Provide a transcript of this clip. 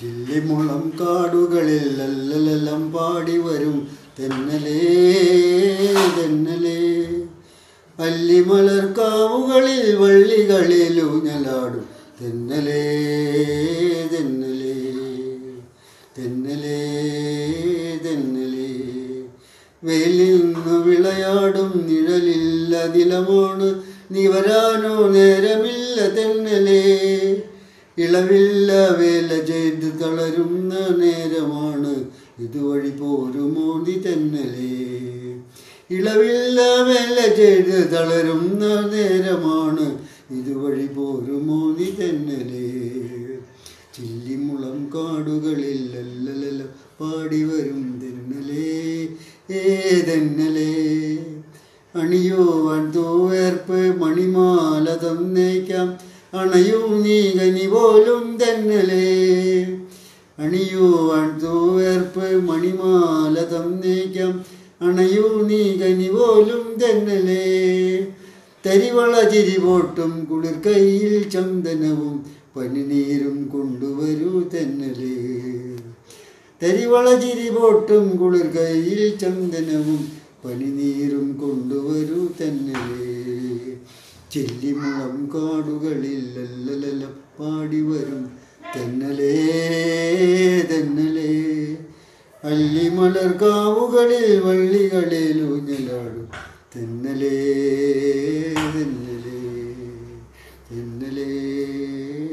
ചില്ലിമുളം കാടുകളിൽ ലല്ലലെല്ലാം പാടി വരും തെന്നലേ തെന്നലേ അല്ലിമലർ കാവുകളിൽ വള്ളികളിൽ ഊഞ്ഞലാടും തെന്നലേ തെന്നലേ തെന്നലേ തെന്നലേ വെയിലിൽ നിന്ന് വിളയാടും നിഴലില്ല നിലമാണ് നീ വരാനോ നേരമില്ല തെന്നലേ ഇളവില്ല വേല ചെയ്ത് തളരുന്ന നേരമാണ് ഇതുവഴി പോരുമോ നീ തെന്നലേ ഇളവില്ല വേല ചെയ്ത് തളരുന്ന നേരമാണ് ഇതുവഴി പോരുമോ നീ തെന്നലേ ചില്ലിമുളം കാടുകളിൽ ലല്ലലല പാടി വരും തെന്നലേ ഏ തെന്നലേ അണിയുവാൻ തൂവേർപ്പ് മണിമാല തന്നേക്കാം അണയൂ നീ കനി പോലും തെന്നലേ അണിയുവാൻ തൂവേർപ്പ് മണിമാല തന്നേക്കാം അണയൂ നീ കനി പോലും തെന്നലേ തരിവള ചിരിപോട്ടും കുളിർ കയ്യിൽ ചന്ദനവും പനിനീരും കൊണ്ടുവരൂ തെന്നലേ തരിവള ചിരിപോട്ടും കുളിർ കയ്യിൽ ചന്ദനവും പനിനീരും കൊണ്ടുവരൂ തെന്നലേ ചെല്ലിമുളം കാടുകളിൽ ലല്ലലല പാടി വരും തെന്നലേ തെന്നലേ അല്ലിമലർ കാവുകളിൽ വള്ളികളിൽ ഊഞ്ഞലാടും തെന്നലേ തെന്നലേ തെന്നലേ